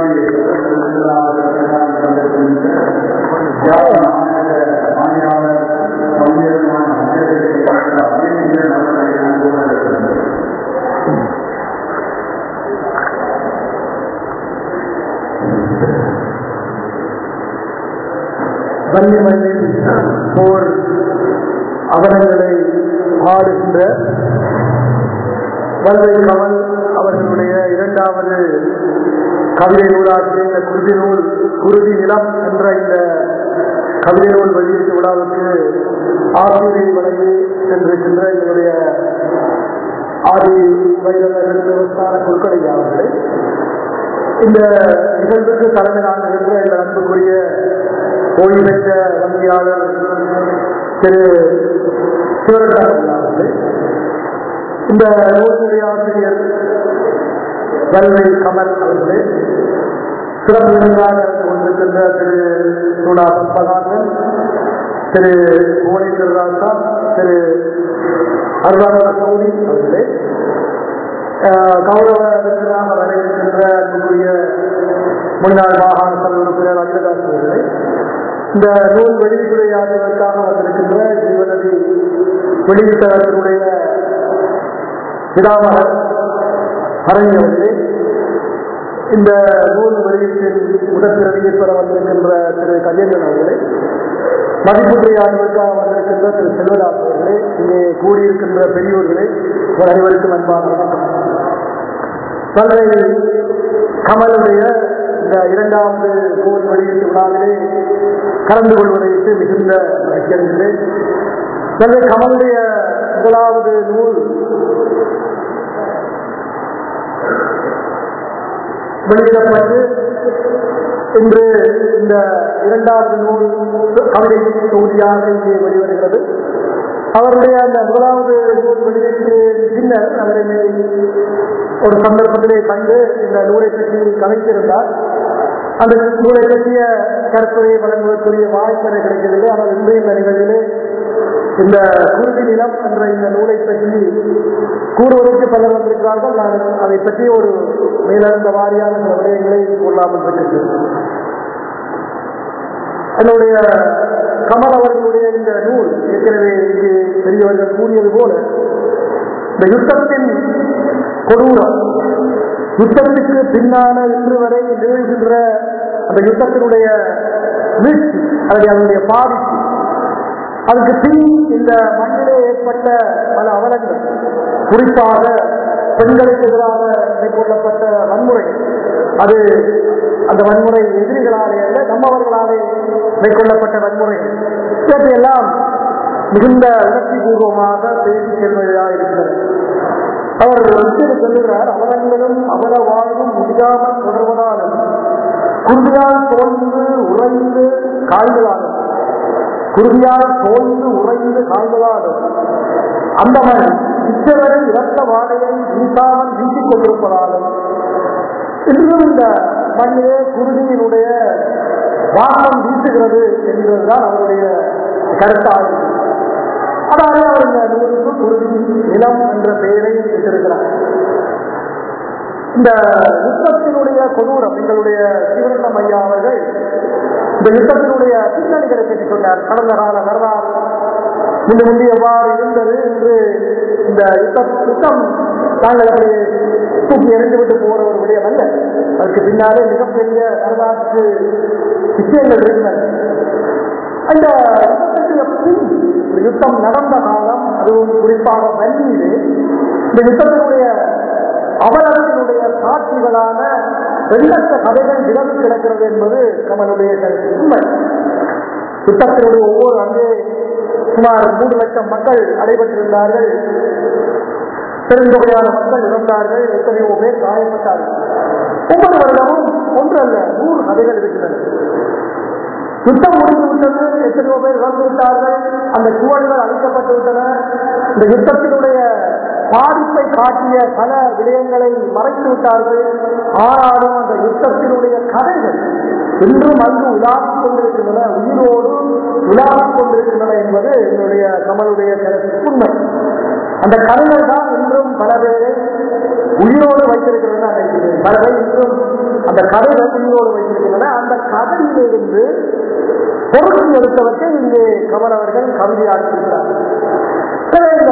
வன்னிமண்ணில் போர் அவலங்களை ஆடுகின்ற வல்வை கமல் அவர்களுடைய இரண்டாவது கவிதை நூலாகிய இந்த குருதி நூல் குருதி நிலம் என்ற இந்த கவிதை நூல் வெளியீட்டு விழாவுக்கு ஆசிரியை வழங்கி சென்றிருக்கின்ற எங்களுடைய ஆதி வைரவர்களுக்கான குழுக்களை அவர்களே இந்த நிகழ்வுக்கு தலைமை நாடுகின்ற இந்த அன்புக்குரிய ஓய்வு பெற்ற வங்கியாளர் திரு சிவரட்டன் அவர்களே இந்த நூலுடைய ஆசிரியர் வல்வை கமல் அவர்களே சிறப்பு விருந்தாக கொண்டிருக்கின்ற திரு சூடா பத்மநாதன் திரு புவனேஸ்வர ராசா திரு அருளாளர் சௌரி அவர்களே கௌரவ விருந்தினராக வரவேற்கின்ற அன்புக்குரிய முன்னாள் மாகாண சபை உறுப்பினர் அகிலதாஸ் அவர்களே இந்த நூல் வெளியீட்டுரையாடுவதற்காக வந்திருக்கின்ற ஜீவநதி வெளியீட்டவர்களுடைய பிதாமகர் அரங்கவர்களே இந்த நூல் வெளியீட்டில் உடற்பிறவியை பெற வந்திருக்கின்ற திரு கல்யாணன் அவர்களே மதிப்புரையாடுவதற்காக வந்திருக்கின்ற திரு செல்வதாஸ் அவர்களே இங்கே கூடியிருக்கின்ற பெரியோர்களே உங்கள் அனைவருக்கும் அன்பான வணக்கம் பல்லை கமலுடைய இந்த இரண்டாவது நூல் வெளியீட்டு விழாவிலே கலந்து கொள்வதற்கு மிகுந்த மகிழ்ச்சி அடைகிறேன் பல்லை கமலுடைய முதலாவது நூல் வெளியிடப்பட்டு இன்று இந்த இரண்டாவது நூல் கவிதை தொகுதியாக இங்கே வெளிவருகிறது அவருடைய அந்த முதலாவது நூல் வெளியிட்டு பின்னர் அவரை ஒரு சந்தர்ப்பத்திலே கண்டு இந்த நூலை பற்றி கலைத்திருந்தார் அந்த நூலை பற்றிய கருத்துரையை வழங்குவதற்குரிய வாய்ப்பு எனக்கு கிடைக்கவில்லை ஆனால் இன்றைய இந்த நிகழ்விலே இந்த குருதி நிலம் என்ற இந்த நூலை பற்றி கூறுவதற்கு பலர் வந்திருக்கிறார்கள் நான் அதை பற்றி ஒரு மேலெழுந்த வாரியான சில விடயங்களை கொள்ளாமல் பெற்றிருக்கிறேன் என்னுடைய கமல் அவர்களுடைய இந்த நூல் ஏற்கனவே இங்கே பெரியவர்கள் கூறியது போல இந்த யுத்தத்தின் கொடூரம் யுத்தத்துக்கு பின்னான இன்று வரை நிகழ்கின்ற அந்த யுத்தத்தினுடைய வீழ்ச்சி அல்லது அதனுடைய பாதிப்பு அதுக்கு பின் இந்த மண்ணிலே ஏற்பட்ட பல அவலங்கள் குறிப்பாக பெண்களுக்கு எதிராக மேற்கொள்ளப்பட்ட வன்முறை அது அந்த வன்முறை எதிரிகளாலே அல்ல நம்மவர்களாலே மேற்கொள்ளப்பட்ட வன்முறை இவற்றையெல்லாம் மிகுந்த உணர்ச்சி பூர்வமாக பேசி செல்வதாக இருக்கிறது அவர் வந்து சொல்லுகிறார் அவலங்களும் அவல வாழ்வும் முடியாமல் தொடர்வதாலும் குருதியால் தோன்று உறைந்து காய்களாலும் குருதியால் தோன்று உறைந்து காய்களாலும் அந்த மண் இச்சவரை இரத்த வாடையை வீசாமல் வீசிக் கொண்டிருப்பதாலும் இன்றும் இந்த மண்ணிலே குருதியினுடைய வாசம் வீசுகிறது என்பதுதான் அவருடைய கருத்தாக அதாவது அவர் இந்த நூலுக்கு குருதி நிலம் என்ற பெயரை வைத்திருக்கிறார் இந்த யுத்தத்தினுடைய கொடூரம் எங்களுடைய சிவரண்டம் ஐயா அவர்கள் இந்த யுத்தத்தினுடைய பின்னணிகளை பற்றி சொன்னார் கடந்த கால வரலாறு இந்த முந்தி எவ்வாறு இருந்தது என்று இந்த யுத்தம் யுத்தம் நாங்கள் அதை தூக்கி எறிந்துவிட்டு போற ஒரு விடயம் அல்ல அதுக்கு பின்னாலே மிகப்பெரிய வரலாற்று விஷயங்கள் இருந்தன அந்த யுத்தத்துக்கு பின் இந்த யுத்தம் நடந்த காலம் அதுவும் குறிப்பாக வன்னியிலே இந்த யுத்தத்தினுடைய அவலத்தினுடைய சாட்சிகளான எண்ணற்ற கதைகள் விலகி கிடக்கிறது என்பது கமலுடைய உண்மை யுத்தத்தினுடைய ஒவ்வொரு அங்கே சுமார் மூன்று லட்சம் மக்கள் அடைபட்டிருந்தார்கள் பெருந்தொகையான மக்கள் இறந்தார்கள் எத்தனையோ பேர் காயப்பட்டார்கள் ஒவ்வொரு வருடமும் ஒன்று அல்ல நூறு கதைகள் இருக்கின்றன யுத்தம் முடிந்து விட்டது எத்தனையோ பேர் இறந்து விட்டார்கள் அந்த சூழல்கள் அழிக்கப்பட்டு விட்டன இந்த யுத்தத்தினுடைய பாதிப்பை காட்டிய பல விடயங்களை மறைத்து விட்டார்கள் ஆனாலும் அந்த யுத்தத்தினுடைய கதைகள் இன்றும் அங்கு உலாவிக் கொண்டிருக்கின்றன உயிரோடு உலாவிக் கொண்டிருக்கின்றன என்பது என்னுடைய கமலுடைய உண்மை அந்த கதைகள் தான் இன்றும் பல பேரை உயிரோடு வைத்திருக்கிறது நினைக்கிறேன் பல பேர் இன்றும் அந்த அந்த கதைகள் உயிரோடு வைத்திருக்கின்றன அந்த கதையிலிருந்து பொருட்கள் எடுத்தவற்றை இங்கே கமல் அவர்கள் கவிதையாக்கியிருக்கிறார் எனவே இந்த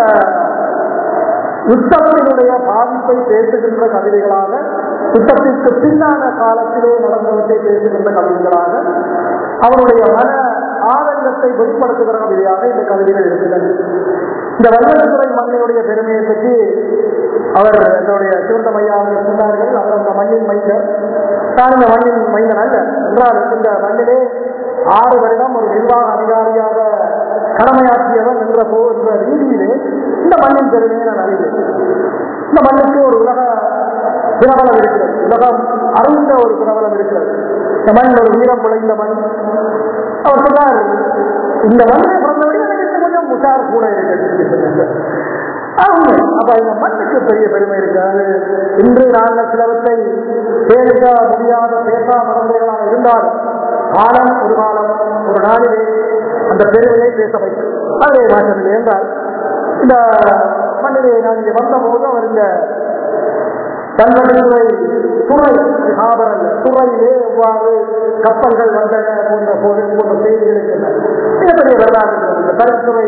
யுத்தத்தினுடைய பாதிப்பை பேசுகின்ற கவிதைகளாக யுத்தத்திற்கு பின்னான காலத்திலே நடந்தவற்றை பேசுகின்ற கவிதைகளாக அவருடைய மன ஆதங்கத்தை வெளிப்படுத்துகிற கவிதையாக இந்த கவிதைகள் இருக்கிறது இந்த வல்லத்துறை மண்ணினுடைய பெருமையை பற்றி அவர் என்னுடைய சிவந்தம் ஐயா அவர்கள் சொன்னார்கள் அவர் அந்த மண்ணின் மைந்தர் நான் இந்த மண்ணின் மைந்தன் அல்ல என்றால் இந்த மண்ணிலே ஆறு வருடம் ஒரு நிர்வாக அதிகாரியாக கடமையாற்றியவர் என்ற போ என்ற ரீதியிலே இந்த மண்ணின் பெருமையை நான் அறிவேன் இந்த மண்ணுக்கு ஒரு உலக பிரபலம் இருக்கிறது உலகம் அறிந்த ஒரு பிரபலம் இருக்கிறது இந்த மண் ஒரு வீரம் விளைந்த மண் அவர் சொன்னார் இந்த மண்ணை பிறந்தவரை எனக்கு இன்னும் கொஞ்சம் முசார் கூட இருக்கிறது ஆமா. அப்ப இந்த மண்ணுக்கு பெரிய பெருமை இருக்காது இன்று நாங்கள் சிலவற்றை பேச முடியாத பேசா மனமுறைகளாக இருந்தால் காலம் ஒரு காலம் ஒரு நாளிலே அந்த பெருமையை பேச வைக்கும் அதே மாற்றமில்லை என்றால் இந்த மண்ணிலே நான் இங்கே வந்தபோது அவர் இந்த தன்னுடைய துறை ஆபரண துறையிலே எவ்வாறு கப்பல்கள் வந்தன போன்ற போது போன்ற செய்திகள் இருக்கின்றன மிகப்பெரிய வரலாறு இருக்கிறது. இந்த கருத்துறை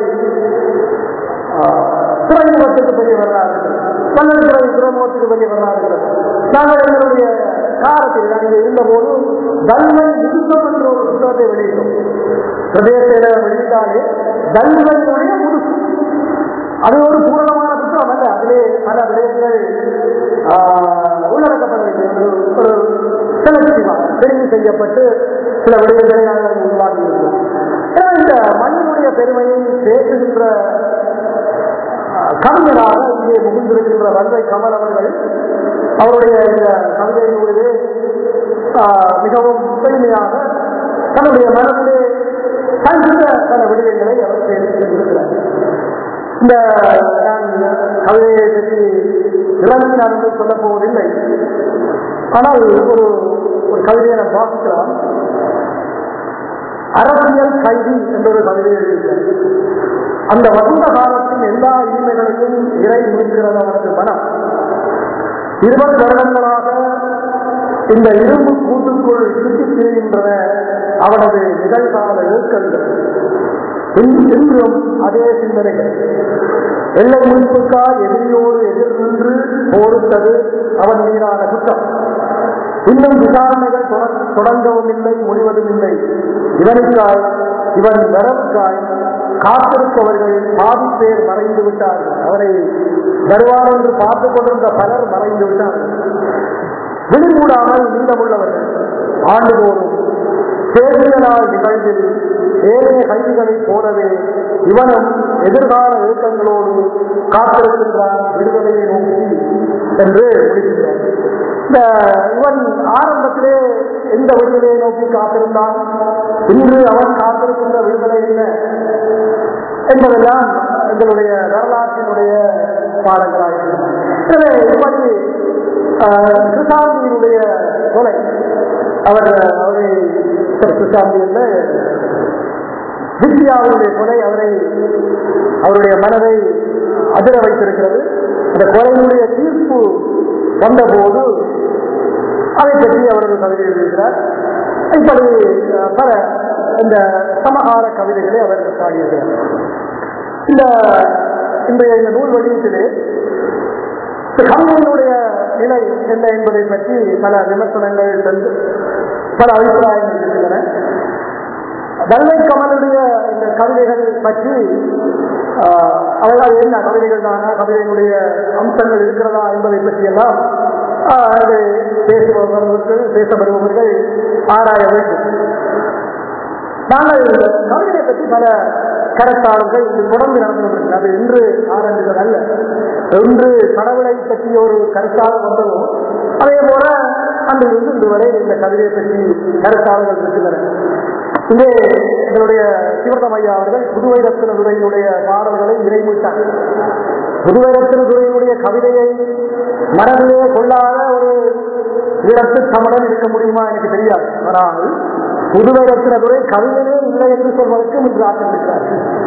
துறைமுகத்துக்கு பெரிய வரலாறு இருக்கிறது. பல்லத்துறை துறைமுகத்துக்கு பெரிய வரலாறு இருக்கிறது. நாங்கள் எங்களுடைய காலத்தில் நான் இங்கே இருந்தபோது தன்மை யுத்தம் என்ற ஒரு புத்தகத்தை வெளியிட்டோம் பிரதேசத்தில வெளியிட்டாலே தன்மையுடைய முதுசு அது ஒரு பூரணமான புத்தகம் அல்ல அதிலே பல விடயங்கள் ஆஹ், உள்ளடக்கப்படவில்லை ஒரு ஒரு செலக்டிவாக தெரிவு செய்யப்பட்டு சில விடயங்களை நாங்கள் உருவாக்கி இருக்கிறோம் எனவே இந்த மண்ணினுடைய பெருமையை பேசுகின்ற ஆஹ், கவிஞராக இங்கே முகிந்திருக்கின்ற வந்தை கமல் அவர்கள் அவருடைய இந்த கவிதையினுடைய ஆஹ், மிகவும் பெருமையாக தன்னுடைய மனதிலே தகுந்த பல விடயங்களை அவர் பேசியிருக்கிறார் இந்த நான் கவிதையை பற்றி விளங்கி நான் வந்து சொல்லப் போவதில்லை ஆனால் ஒரு ஒரு கவிதையை நான் வாசிக்கலாம் அரசியல் கைதி என்ற ஒரு கவிதை எழுதியிருக்கிறார் அந்த வசந்த காலத்தின் எல்லா இனிமைகளையும் இறை முடிக்கிறது அவனது மனம் இருபது வருடங்களாக இந்த இரும்பு கூட்டுக்குள் சுற்றித் திரிகின்றன அவனது நிகழ்கால இயக்கங்கள் இன்- இன்றும் அதே சிந்தனைகள் எல்லை மீட்புக்காய் எதிரியோடு எதிர் நின்று போரிட்டது அவன் மீதான குற்றம் இன்னும் விசாரணைகள் தொட- தொடங்கவும் இல்லை முடிவதும் இல்லை இவனுக்காய் இவன் வரவுக்காய் காத்திருப்பவர்கள் பாதி பேர் மறைந்து விட்டார்கள் அவரை வருவார் என்று பார்த்துக் கொண்டிருந்த பலர் மறைந்து விட்டார்கள் விழிமூடாமல் மீதமுள்ளவர்கள் ஆண்டுதோறும் தேர்தலால் நிகழ்வில் ஏழைய கைதிகளைப் போலவே இவனும் எதிர்கால இயக்கங்களோடு காத்திருக்கின்றான் விடுதலையை நோக்கி என்று முடிக்கின்றார் இந்த இவன் ஆரம்பத்திலே எந்த விடுதலையை நோக்கி காத்திருந்தான் இன்று அவன் காத்திருக்கின்ற விடுதலை என்ன என்பதெல்லாம் எங்களுடைய வரலாற்றினுடைய பாடங்களாக இருக்கிறது. எனவே இப்படி ஆஹ், கிருஷ்ணாந்தியினுடைய கொலை அவர் அவரை கிருஷ்ணாந்தி என்ற வித்யாவுடைய கொலை அவரை அவருடைய மனதை அதிர வைத்திருக்கிறது அந்த கொலையினுடைய தீர்ப்பு வந்தபோது அதை பற்றி அவர் ஒரு கவிதை எழுதியிருக்கிறார் இப்படி அஹ், பல இந்த சமகால கவிதைகளை அவர் பாடியிருக்கிறார் இந்த இன்றைய இந்த நூல் வெளியீட்டிலே இந்த கவிதையினுடைய நிலை என்ன என்பதை பற்றி பல விமர்சனங்கள் சென்று பல அபிப்பிராயங்கள் இருக்கின்றன வெள்ளை கமலுடைய இந்த கவிதைகள் பற்றி ஆஹ், அவர்கள் என்ன கவிதைகள் தானா கவிதைகளுடைய அம்சங்கள் இருக்கிறதா என்பதை பற்றியெல்லாம் ஆஹ், அதை பேசுபவர்கள் பேச வருபவர்கள் ஆராய வேண்டும் நாங்கள் இந்த கவிதையை பற்றி பல கருத்தாளர்கள் இது தொடர்ந்து நடந்து கொண்டிருக்கிறது அது இன்று ஆரம்பித்தது அல்ல இன்று கடவுளை பற்றி ஒரு கருத்தாளர் வந்ததோ அதே போல அன்றிலிருந்து இன்று வரை இந்த கவிதையை பற்றி கருத்தாளர்கள் இருக்கின்றனர் இங்கே எங்களுடைய சிவதம் ஐயா அவர்கள் புதுவை ரத்ன துறையினுடைய பாடல்களை இறைமீட்டார் புதுவை ரத்ன துறையினுடைய கவிதையை மனதிலே கொள்ளாத ஒரு ஈழத்து தமிழன் இருக்க முடியுமா எனக்கு தெரியாது ஆனால் புதுவை ரத்ன துறை கவிதையே இல்லை என்று சொல்வதற்கு இன்று ஆக்கிரமிக்கிறார்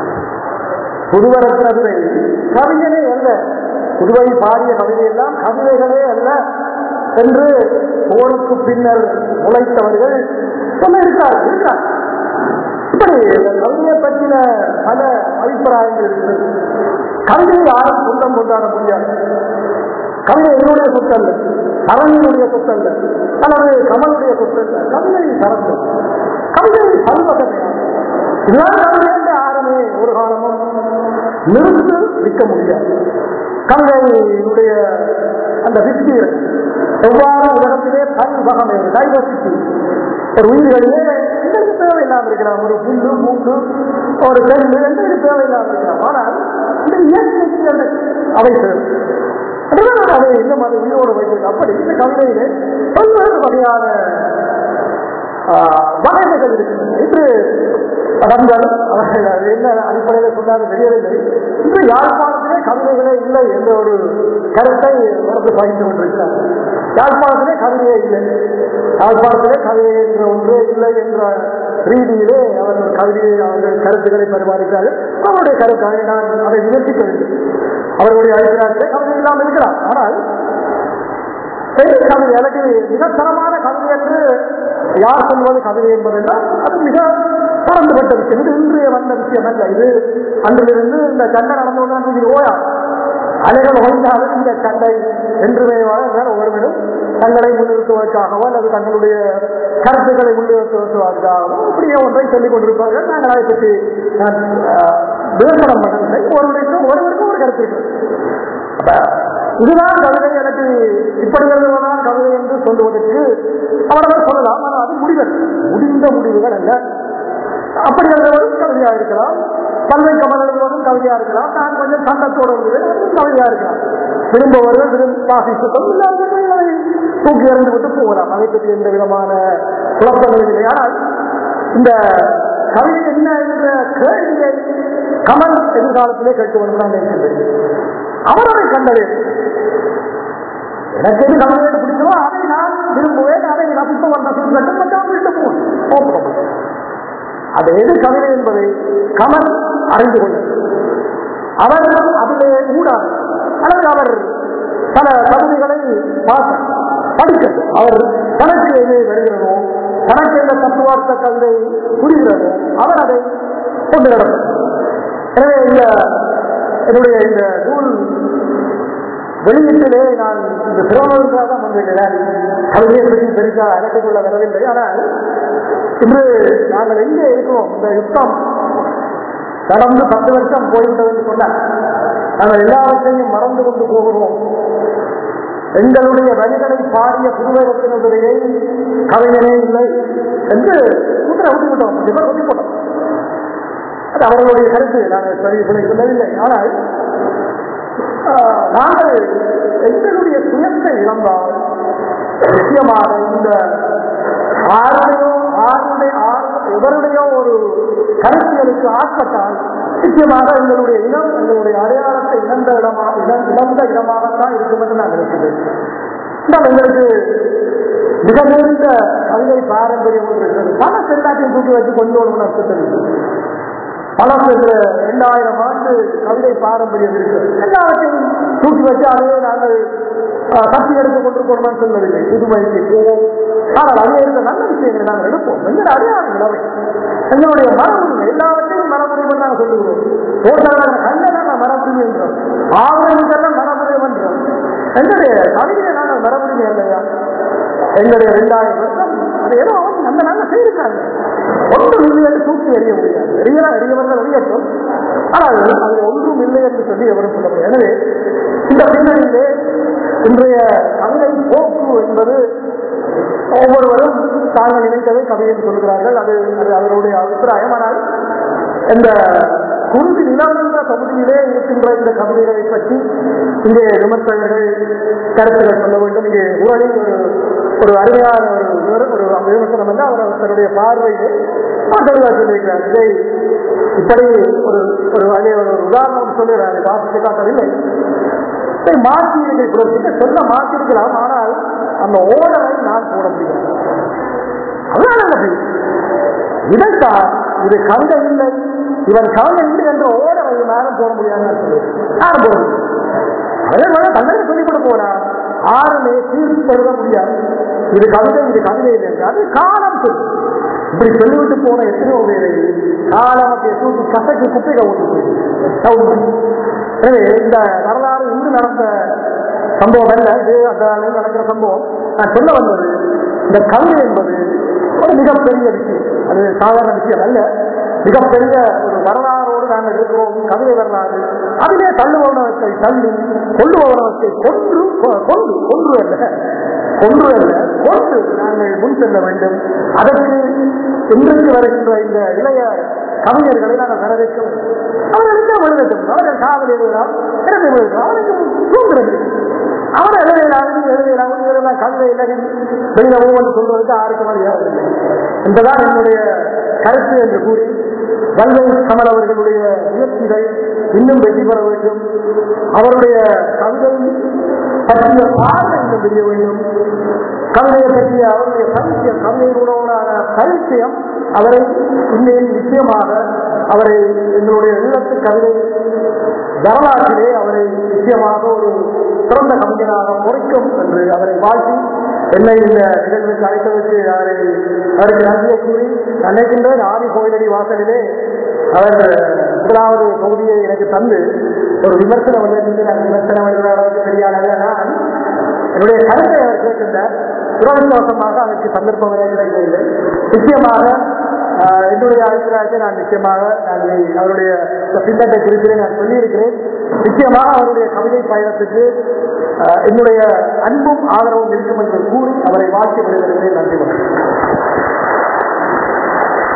புதுவை ரத்ன துறை கவிஞனே அல்ல புதுவை பாடிய கவிதை எல்லாம் கவிதைகளே அல்ல என்று போருக்கு பின்னர் முளைத்தவர்கள் சொல்ல இருக்கிறார் இருக்கிறார் இப்படி இந்த கவிதையை பற்றின பல அபிப்பிராயங்கள் இருக்கிறது கவிதையை யாரும் சொந்தம் கொண்டாட முடியாது கவிதை என்னுடைய சொத்து அல்ல அரணியனுடைய சொத்து அல்ல அல்லது கமலுடைய சொத்து அல்ல கவிதை சரத்து கவிதை சல்வகமையான இதுதான் கவிதை ஆரமே ஒரு காலமும் நிறுத்து விற்க முடியாது கவிதையினுடைய அந்த வித்தி எவ்வாறு உலகத்திலே பல்வகமை டைவர்சிட்டி ஒரு உயிர்களிலே எங்களுக்கு தேவையில்லாம இருக்கலாம் ஒரு புல்லு மூக்கு ஒரு கல்லு எங்களுக்கு தேவையில்லாம இருக்கலாம் ஆனால் இந்த இயற்கைக்கு அந்த அவை தேவை அதுதான் அதை இன்னும் அது உயிரோடு வைக்கிறது அப்படி இந்த கவிதையிலே பல்வேறு வகையான ஆஹ், வகைகள் இருக்கின்றன இன்று படங்கள் அவர்கள் அது என்ன அடிப்படையில் சொன்னாலும் தெரியவில்லை இன்று யாழ்ப்பாணத்திலே கவிதைகளே இல்லை என்ற ஒரு கருத்தை உனக்கு பகிர்ந்து கொண்டிருக்கிறார் யாழ்ப்பாணத்திலே கவிதையே இல்லை யாழ்ப்பாணத்திலே கவிதை என்ற ஒன்றே இல்லை என்ற ரீதியிலே அவர்கள் கவிதையை அவர்கள் கருத்துக்களை பரிமாறுகிறார்கள் அவருடைய கருத்தை நான் அதை விமர்சிக்க வேண்டும் அவர்களுடைய அபிப்பிராயத்திலே கவிதை இல்லாமல் இருக்கலாம் ஆனால் பெரிய கவிதை எனக்கு மிகத்தரமான கவிதை என்று யார் சொல்வது கவிதை என்பதெல்லாம் அது மிக பறந்துபட்ட விஷயம் இது இன்றைய வந்த விஷயம் அல்ல இது அன்றிலிருந்து இந்த சண்டை நடந்து கொண்டு இது ஓயா அலைகள் ஓய்ந்தாலும் இந்த சண்டை என்றுமே வேற ஒருவரும் தங்களை முன்னிறுத்துவதற்காகவோ அல்லது தங்களுடைய கருத்துக்களை முன்னிறுத்துவதற்காகவோ இப்படியே ஒன்றை சொல்லிக் கொண்டிருப்பார்கள் நாங்கள் அதை பற்றி நான் ஆஹ், விமர்சனம் பண்ணவில்லை ஒருவருக்கும் ஒருவருக்கும் ஒரு கருத்து இருக்கிறது அப்ப இதுதான் கவிதை எனக்கு இப்படி எழுதுவதுதான் கவிதை என்று சொல்லுவதற்கு அவர்கள் சொல்லலாம் ஆனால் அது முடிவுகள் முடிந்த முடிவுகள் அல்ல அப்படி எழுதுவதும் கவிதையா இருக்கலாம் பல்வை கமல் எழுதுவதும் கவிதையா இருக்கலாம் நான் கொஞ்சம் சண்டத்தோடு எழுதுவேன் அதுவும் கவிதையா இருக்கலாம் விரும்புவர்கள் விரும்ப வாசிப்பதும் இல்லாதவர்கள் அதை தூக்கி எறிந்து விட்டு போகலாம் அதை பற்றி எந்த விதமான குழப்பங்கள் இல்லை ஆனால் இந்த கவிதை என்ன என்ற கேள்வியை கமல் எதிர்காலத்திலே கேட்டு வரும் நான் நினைக்கின்றேன் அவர் அதை கண்டது எனக்கு எது கவிதை பிடிக்குமோ அதை நான் விரும்புவேன் அதை ரசிப்பவன் ரசிக்கட்டும் மற்றவர்கள்ட்ட போவேன் அது எது கவிதை என்பதை கமல் அறிந்து கொண்டார் அவர் அதிலே ஊடாது அல்லது அவர் பல கவிதைகளை பார்க்க படிக்க அவர் தனக்கு எது வருகிறதோ தனக்கு எந்த தத்துவார்த்த கவிதை புரிகிறதோ அவர் அதை கொண்டு நடக்கும் எனவே இந்த என்னுடைய இந்த நூல் வெளியீட்டிலே நான் இந்த திருவண்ணூருக்காக தான் வந்திருக்கிறேன் கவிதையை பற்றி பெருசா அழைத்துக் கொள்ள வரவில்லை ஆனால் இன்று நாங்கள் எங்கே இருக்கிறோம் இந்த யுத்தம் கடந்து பத்து வருஷம் போய்விட்டது என்று சொன்னார் நாங்கள் எல்லாவற்றையும் மறந்து கொண்டு போகிறோம் எங்களுடைய வழிகளை பாடிய புதுவேகத்தினுடைய கவிஞனே இல்லை என்று முத்திர ஒதுக்கிவிட்டோம் இவர் ஒதுக்கிவிட்டோம் அது அவர்களுடைய கருத்து நாங்கள் சரி பிழை சொல்லவில்லை ஆனால் ஆஹ், நாங்கள் எங்களுடைய சுயத்தை இழந்தால் நிச்சயமாக இந்த ஆருடையோ ஆருடைய ஆறு எவருடையோ ஒரு கருத்தியலுக்கு ஆட்பட்டால் நிச்சயமாக எங்களுடைய இனம் எங்களுடைய அடையாளத்தை இழந்த இடமாக இழ- இழந்த இடமாகத்தான் இருக்கும் என்று நான் நினைக்கிறேன் ஆனால் எங்களுக்கு மிக நீண்ட கவிதை பாரம்பரியம் ஒன்று இருக்கிறது பல செல்லாட்டையும் தூக்கி வச்சு கொண்டு வரணும் அர்த்தத்தில் பல சென்ற இரண்டாயிரம் ஆண்டு கவிதை பாரம்பரியம் இருக்கிறது எல்லாவற்றையும் தூக்கி வச்சு அதே நாங்கள் ஆஹ், கட்டி எடுத்துக் கொண்டிருக்கணும்னு சொல்லவில்லை புதுமைக்கு போவோம் ஆனால் அதே இருந்த நல்ல விஷயங்களை நாங்கள் எடுப்போம் எங்கள் அடையாளங்கள் அவை எங்களுடைய மரபுரிமை எல்லாவற்றையும் மரபுரிமை நாங்கள் சொல்லுகிறோம் ஓட்டங்கள் கண்ணை நாங்கள் மரபுரிமை என்றோம் ஆவணங்கள் மரபுரிமை என்றோம் எங்களுடைய கவிதையை நாங்கள் மரபுரிமை இல்லையா எங்களுடைய இரண்டாயிரம் வருஷம் அது ஏதோ அந்த நாங்க செய்திருக்காங்க ஒன்றும் இல்லை என்று தூக்கி எறிய முடியாது எறிய எறியவர்கள் எறியட்டும் ஆனால் அது ஒன்றும் இல்லை என்று சொல்லி எவரும் சொல்ல முடியாது எனவே இந்த பின்னணியிலே இன்றைய கவிதை போக்கு என்பது ஒவ்வொருவரும் தாங்கள் நினைத்ததை கவிதை சொல்கிறார்கள் அது அது அவருடைய அபிப்பிராயம் ஆனால் இந்த குருதி நிலவென்ற பகுதியிலே இருக்கின்ற இந்த கவிதைகளை பற்றி இங்கே விமர்சகர்கள் கருத்துக்கள் சொல்ல வேண்டும் இங்கே ஊழலில் ஒரு ஒரு அருமையான ஒரு விவர- ஒரு விமர்சனம் வந்து அவர் தன்னுடைய பார்வையிலே தெளிவாக சொல்லியிருக்கிறார் இதை இப்படி ஒரு ஒரு அதே ஒரு உதாரணம் சொல்லுகிறார் வாசித்து காட்டவில்லை இதை மாற்றி இதை சொல்ல மாற்றிருக்கலாம் ஆனால் அந்த ஓடரை நான் போட முடியாது அதுதான் நல்லது இதைத்தான் இது கவிதை இல்லை இவன் கவிதை இல்லை என்ற ஓடரை யாரும் போட முடியாது யாரும் போட முடியும் அதே மாதிரி தங்களுக்கு சொல்லிக் கொண்டு போனா யாருமே தீர்ப்பு எழுத முடியாது இது கவிதை இது கவிதை இல்லை என்று. அது காலம் சொல்லு இப்படி சொல்லிவிட்டு போன எத்தனையோ பேரை காலம் அப்படியே தூக்கி கசக்கி குப்பையில ஓட்டு போயிடுது எனவே இந்த வரலாறு இன்று நடந்த சம்பவம் அல்ல இது அந்த நாளில் நடக்கிற சம்பவம் நான் சொல்ல வந்தது இந்த கவிதை என்பது ஒரு மிகப்பெரிய விஷயம் அது சாதாரண விஷயம் அல்ல மிகப்பெரிய ஒரு வரலாறோடு நாங்கள் இருக்கிறோம் கவிதை வரலாறு அதிலே தள்ளுபவனவற்றை தள்ளி கொள்ளுபவனவற்றை கொன்று கொ- கொன்று கொன்று அல்ல கொன்று அல்ல கொன்று நாங்கள் முன் செல்ல வேண்டும் அதற்கு இன்றைக்கு வருகின்ற இந்த இளைய கவிஞர்களை நாங்கள் வரவேற்க வேண்டும் அவர்கள் என்ன எழுதட்டும் அவர்கள் காதல் எழுதலாம் இறந்து எழுதலாம் அவருக்கு சுதந்திரம் இருக்கு அவர் எழுதலாம் எழுதலாம் எழுதலாம் கவிதை இலகின் வெளியில ஒவ்வொன்று சொல்வதற்கு யாருக்கும் அதிகாரமில்லை என்பதுதான் என்னுடைய கருத்து என்று கூறி கங்கை கமல் அவர்களுடைய முயற்சிகள் இன்னும் வெற்றி பெற வேண்டும் அவருடைய கவிதை பற்றிய பார்வை இன்னும் தெரிய வேண்டும் கவிதையை பற்றிய அவருடைய பரிச்சயம் கவிதையின் உணவான பரிச்சயம் அவரை இன்னும் நிச்சயமாக அவரை எங்களுடைய ஈழத்து கவிதை வரலாற்றிலே அவரை நிச்சயமாக ஒரு சிறந்த கவிஞராக பொறிக்கும் என்று அவரை வாழ்த்தி என்னை இந்த நிகழ்வுக்கு அழைத்ததற்கு அவரை அவருக்கு நன்றியை கூறி நான் நினைக்கின்றேன் ஆதி கோயிலடி வாசலிலே அவர் முதலாவது பகுதியை எனக்கு தந்து ஒரு விமர்சனம் வந்து நான் விமர்சனம் எழுதுகிற அளவுக்கு தெரியாத நான் என்னுடைய கருத்தை அவர் கேட்கின்றார் துரதிருஷ்டவசமாக அதற்கு சந்தர்ப்பம் வரை கிடைக்கவில்லை நிச்சயமாக ஆஹ், என்னுடைய அபிப்பிராயத்தை நான் நிச்சயமாக நான் இதை அவருடைய இந்த பின்னத்தை குறிப்பிலே நான் சொல்லியிருக்கிறேன் நிச்சயமாக அவருடைய கவிதை பயணத்துக்கு ஆஹ், என்னுடைய அன்பும் ஆதரவும் இருக்கும் என்று கூறி அவரை வாழ்க்கை விடுவதற்கு நன்றி வணக்கம்